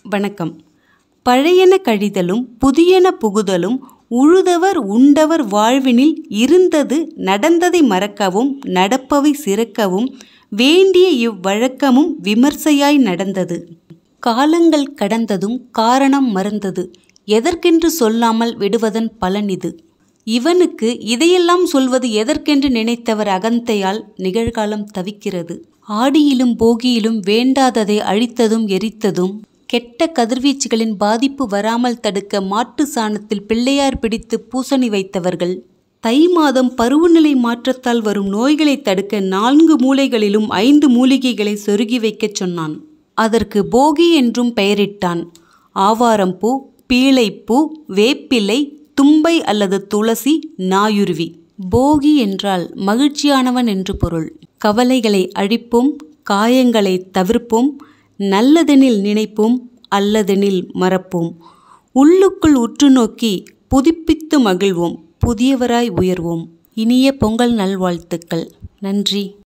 வணக்கம் பழையன கழிதலும் புதியன புகுதலும் உழுதவர் உண்டவர் வாழ்வினில் இருந்தது நடந்ததை மறக்கவும் நடப்பவை சிறக்கவும் வேண்டிய இவ்வழக்கமும் விமர்சையாய் நடந்தது காலங்கள் கடந்ததும் காரணம் மறந்தது எதற்கென்று சொல்லாமல் விடுவதன் பலன் இது இவனுக்கு இதையெல்லாம் சொல்வது எதற்கென்று நினைத்தவர் அகந்தையால் நிகழ்காலம் தவிக்கிறது ஆடியிலும் போகியிலும் வேண்டாததை அழித்ததும் எரித்ததும் கெட்ட கதிர்வீச்சுகளின் பாதிப்பு வராமல் தடுக்க மாட்டு சாணத்தில் பிள்ளையார் பிடித்து பூசணி வைத்தவர்கள் தை மாதம் பருவநிலை மாற்றத்தால் வரும் நோய்களை தடுக்க நான்கு மூலைகளிலும் ஐந்து மூலிகைகளை சொருகி வைக்கச் சொன்னான் அதற்கு போகி என்றும் பெயரிட்டான் ஆவாரம்பூ பீளைப்பூ வேப்பிலை தும்பை அல்லது துளசி நாயுருவி போகி என்றால் மகிழ்ச்சியானவன் என்று பொருள் கவலைகளை அழிப்போம் காயங்களை தவிர்ப்போம் நல்லதெனில் நினைப்போம் அல்லதெனில் மறப்போம் உள்ளுக்குள் உற்று நோக்கி புதுப்பித்து மகிழ்வோம் புதியவராய் உயர்வோம் இனிய பொங்கல் நல்வாழ்த்துக்கள் நன்றி